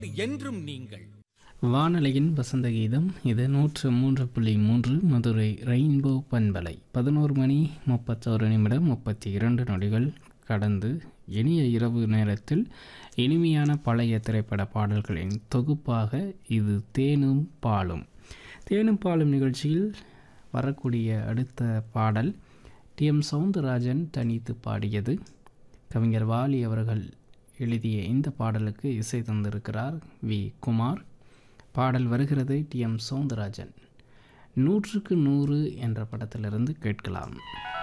என்றும் நீங்கள் வானொலியின் வசந்த கீதம் இது நூற்று மூன்று புள்ளி மூன்று மதுரை ரெயின்போ பண்பலை பதினோரு மணி முப்பத்தோரு நிமிடம் முப்பத்தி இரண்டு நொடிகள் கடந்து இனிய இரவு நேரத்தில் இனிமையான பழைய திரைப்பட பாடல்களின் தொகுப்பாக இது தேனும் பாலும் தேனும் பாலும் நிகழ்ச்சியில் வரக்கூடிய அடுத்த பாடல் டி எம் சவுந்தரராஜன் தனித்து பாடியது கவிஞர் வாலி அவர்கள் எழுதிய இந்த பாடலுக்கு இசை தந்திருக்கிறார் வி குமார் பாடல் வருகிறது டி எம் சவுந்தரராஜன் நூற்றுக்கு நூறு என்ற படத்திலிருந்து கேட்கலாம்